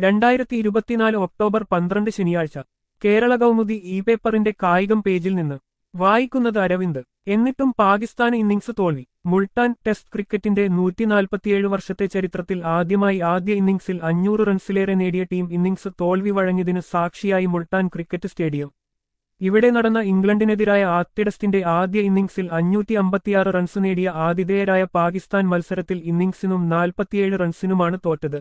രണ്ടായിരത്തി ഇരുപത്തിനാല് ഒക്ടോബർ പന്ത്രണ്ട് ശനിയാഴ്ച കേരള കൗമുദി ഇ പേപ്പറിന്റെ കായികം പേജിൽ നിന്ന് വായിക്കുന്നത് അരവിന്ദ് എന്നിട്ടും പാകിസ്ഥാൻ ഇന്നിംഗ്സ് തോൽവി മുൾട്ടാൻ ടെസ്റ്റ് ക്രിക്കറ്റിന്റെ നൂറ്റിനാൽപ്പത്തിയേഴ് വർഷത്തെ ചരിത്രത്തിൽ ആദ്യമായി ആദ്യ ഇന്നിംഗ്സിൽ അഞ്ഞൂറ് റൺസിലേറെ നേടിയ ടീം ഇന്നിംഗ്സ് തോൽവി വഴങ്ങിയതിന് സാക്ഷിയായി മുൾട്ടാൻ ക്രിക്കറ്റ് സ്റ്റേഡിയം ഇവിടെ നടന്ന ഇംഗ്ലണ്ടിനെതിരായ ആദ്യ ടെസ്റ്റിന്റെ ആദ്യ ഇന്നിംഗ്സിൽ അഞ്ഞൂറ്റി അമ്പത്തിയാറ് റൺസ് നേടിയ ആതിഥേയരായ പാകിസ്ഥാൻ മത്സരത്തിൽ ഇന്നിംഗ്സിനും നാൽപ്പത്തിയേഴ് റൺസിനുമാണ് തോറ്റത്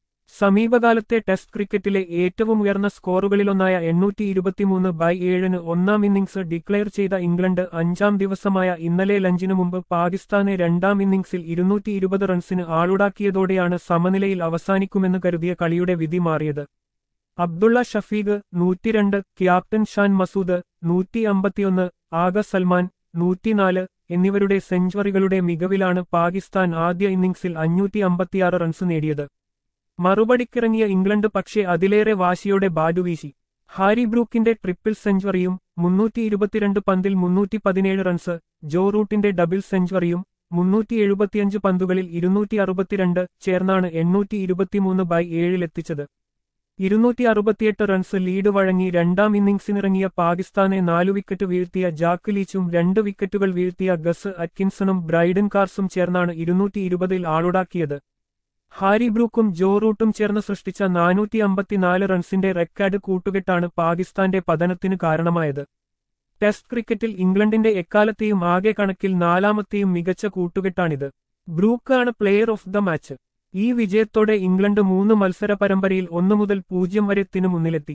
സമീപകാലത്തെ ടെസ്റ്റ് ക്രിക്കറ്റിലെ ഏറ്റവും ഉയർന്ന സ്കോറുകളിലൊന്നായ എണ്ണൂറ്റി ഇരുപത്തിമൂന്ന് ബൈ ഏഴിന് ഒന്നാം ഇന്നിംഗ്സ് ഡിക്ലെയർ ചെയ്ത ഇംഗ്ലണ്ട് അഞ്ചാം ദിവസമായ ഇന്നലെ ലഞ്ചിനു മുമ്പ് പാകിസ്ഥാനെ രണ്ടാം ഇന്നിംഗ്സിൽ ഇരുന്നൂറ്റി ഇരുപത് റൺസിന് ആളുടാക്കിയതോടെയാണ് സമനിലയിൽ അവസാനിക്കുമെന്ന് കരുതിയ കളിയുടെ വിധി മാറിയത് അബ്ദുള്ള ഷഫീഖ് നൂറ്റിരണ്ട് ക്യാപ്റ്റൻ ഷാൻ മസൂദ് നൂറ്റി അമ്പത്തിയൊന്ന് ആഗ സൽമാൻ നൂറ്റിനാല് എന്നിവരുടെ സെഞ്ചുറികളുടെ മികവിലാണ് പാകിസ്ഥാൻ ആദ്യ ഇന്നിംഗ്സിൽ അഞ്ഞൂറ്റി അമ്പത്തിയാറ് റൺസ് നേടിയത് മറുപടിക്കിറങ്ങിയ ഇംഗ്ലണ്ട് പക്ഷേ അതിലേറെ വാശിയോടെ ബാറ്റുവീശി ഹാരി ബ്രൂക്കിന്റെ ട്രിപ്പിൾ സെഞ്ചുറിയും മുന്നൂറ്റി ഇരുപത്തിരണ്ട് പന്തിൽ മുന്നൂറ്റി പതിനേഴ് റൺസ് ജോ റൂട്ടിന്റെ ഡബിൾ സെഞ്ചുറിയും മുന്നൂറ്റി എഴുപത്തിയഞ്ച് പന്തുകളിൽ ഇരുന്നൂറ്റി അറുപത്തിരണ്ട് ചേർന്നാണ് എണ്ണൂറ്റി ഇരുപത്തിമൂന്ന് ബൈ ഏഴിലെത്തിച്ചത് ഇരുന്നൂറ്റി അറുപത്തിയെട്ട് റൺസ് ലീഡ് വഴങ്ങി രണ്ടാം ഇന്നിംഗ്സിനിറങ്ങിയ പാകിസ്ഥാനെ നാലു വിക്കറ്റ് വീഴ്ത്തിയ ജാക്ക് ലീച്ചും രണ്ട് വിക്കറ്റുകൾ വീഴ്ത്തിയ ഗസ് അറ്റ്കിൻസണും ബ്രൈഡൻ കാർസും ചേർന്നാണ് ഇരുന്നൂറ്റി ഇരുപതിൽ ആളുടാക്കിയത് ഹാരി ബ്രൂക്കും ജോ റൂട്ടും ചേർന്ന് സൃഷ്ടിച്ച നാനൂറ്റി അമ്പത്തിനാല് റൺസിന്റെ റെക്കോർഡ് കൂട്ടുകെട്ടാണ് പാകിസ്ഥാന്റെ പതനത്തിന് കാരണമായത് ടെസ്റ്റ് ക്രിക്കറ്റിൽ ഇംഗ്ലണ്ടിന്റെ എക്കാലത്തെയും ആകെ കണക്കിൽ നാലാമത്തെയും മികച്ച കൂട്ടുകെട്ടാണിത് ബ്രൂക്കാണ് പ്ലെയർ ഓഫ് ദ മാച്ച് ഈ വിജയത്തോടെ ഇംഗ്ലണ്ട് മൂന്ന് മത്സര പരമ്പരയിൽ ഒന്നു മുതൽ പൂജ്യം വരെത്തിനു മുന്നിലെത്തി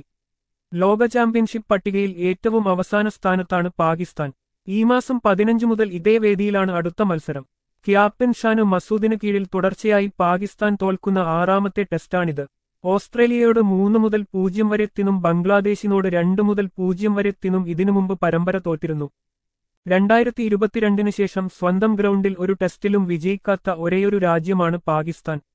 ലോക ചാമ്പ്യൻഷിപ്പ് പട്ടികയിൽ ഏറ്റവും അവസാന സ്ഥാനത്താണ് പാകിസ്ഥാൻ ഈ മാസം പതിനഞ്ച് മുതൽ ഇതേ വേദിയിലാണ് അടുത്ത മത്സരം ക്യാപ്റ്റൻ ഷാനു മസൂദിന് കീഴിൽ തുടർച്ചയായി പാകിസ്ഥാൻ തോൽക്കുന്ന ആറാമത്തെ ടെസ്റ്റാണിത് ഓസ്ട്രേലിയയോട് മൂന്ന് മുതൽ പൂജ്യം വരെത്തിനും ബംഗ്ലാദേശിനോട് രണ്ട് മുതൽ പൂജ്യം വരെത്തിനും ഇതിനു മുമ്പ് പരമ്പര തോറ്റിരുന്നു രണ്ടായിരത്തി ഇരുപത്തിരണ്ടിന് ശേഷം സ്വന്തം ഗ്രൗണ്ടിൽ ഒരു ടെസ്റ്റിലും വിജയിക്കാത്ത ഒരേയൊരു രാജ്യമാണ് പാകിസ്ഥാൻ